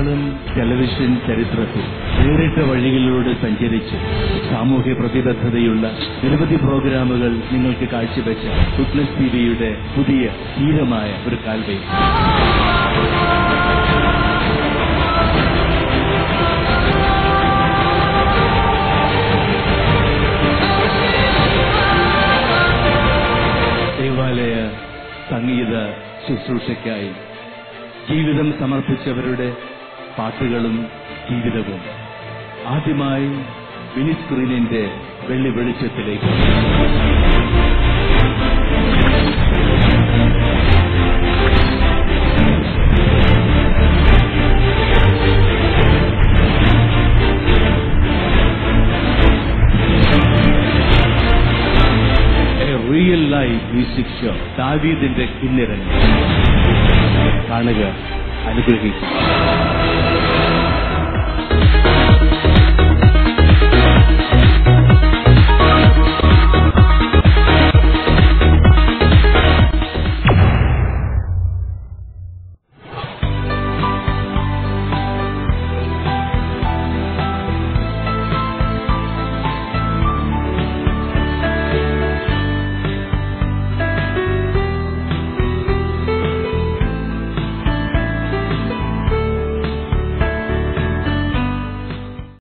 Malayalam television ചരിത്രത്തിൽ വേറിട്ട വഴികളിലൂടെ സഞ്ചരിച്ച് സാമൂഹ്യ പ്രതിബദ്ധതയുള്ള നിരവധി പ്രോഗ്രാമുകൾ നിങ്ങൾക്ക് കാഴ്ചവെച്ച ഫുട്നസ് ടിവിയുടെ പുതിയ ധീരമായ ഒരു കാൽവേ ദേവാലയ സംഗീത ശുശ്രൂഷയ്ക്കായി ജീവിതം സമർപ്പിച്ചവരുടെ പാട്ടുകളും ജീവിതവും ആദ്യമായി വിനിസ്ക്രീനിന്റെ വെള്ളി വെളിച്ചത്തിലേക്ക് റിയൽ ലൈഫ് മ്യൂസിക് ഷോ ദാവീദിന്റെ കിന്നിരൻ കാണുക അനുഗ്രഹിക്കും